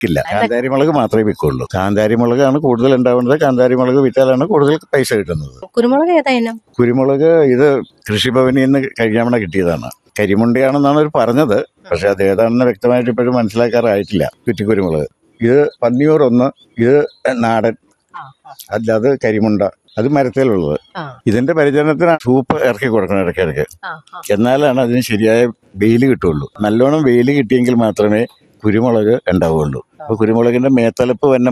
വിൽക്കില്ല കാന്താരി മുളക് മാത്രമേ വിൽക്കുള്ളൂ കാന്താരി മുളകാണ് കൂടുതൽ ഉണ്ടാവുന്നത് കാന്താരി മുളക് വിറ്റാലാണ് കൂടുതൽ പൈസ കിട്ടുന്നത് കുരുമുളക് ഏതാ ഇനം കുരുമുളക് ഇത് കൃഷിഭവനിൽ നിന്ന് കഴിയാമണ കിട്ടിയതാണ് കരിമുണ്ടയാണെന്നാണ് അവർ പറഞ്ഞത് പക്ഷെ അത് ഏതാണെന്ന് വ്യക്തമായിട്ട് ഇപ്പോഴും മനസ്സിലാക്കാറായിട്ടില്ല കുറ്റിക്കുരുമുളക് ഇത് പന്നിയൂർ ഒന്ന് ഇത് നാടൻ അല്ലാതെ കരിമുണ്ട അത് മരത്തിലുള്ളത് ആ. ഇതിന്റെ പരിചരണത്തിന് സൂപ്പ് ഇറക്കി കൊടുക്കണം ഇടയ്ക്കിടയ്ക്ക് എന്നാലാണ് അതിന് ശരിയായ വെയിൽ കിട്ടുള്ളൂ നല്ലോണം വെയിൽ കിട്ടിയെങ്കിൽ മാത്രമേ കുരുമുളക് ഉണ്ടാവുള്ളൂ അപ്പൊ കുരുമുളകിന്റെ മേത്തലപ്പ് തന്നെ